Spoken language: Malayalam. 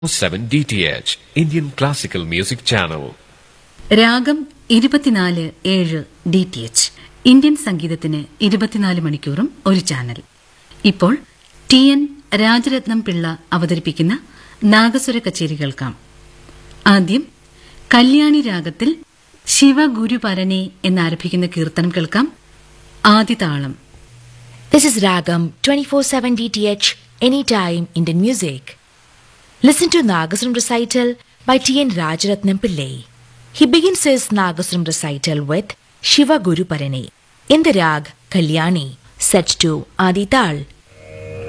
7 DTH, Indian Classical Music Channel. രാഗം ഇരുപത്തിനാല് ഏഴ് ഡി ടി എച്ച് ഇന്ത്യൻ സംഗീതത്തിന് ഇരുപത്തിനാല് മണിക്കൂറും ഒരു ചാനൽ ഇപ്പോൾ ടി എൻ രാജരത്നം പിള്ള അവതരിപ്പിക്കുന്ന നാഗസ്വര കച്ചേരി കേൾക്കാം ആദ്യം കല്യാണി രാഗത്തിൽ ശിവഗുരുപരനെ എന്നാരംഭിക്കുന്ന കീർത്തനം കേൾക്കാം ആദിതാളം This is Ragam 24/7 DTH Anytime Indian Music. Listen to Nagasram recital by T.N. Rajaratnam Pillai. He begins his Nagasram recital with Shiva Guru Parane in the rag Kalyani set to Adi Tal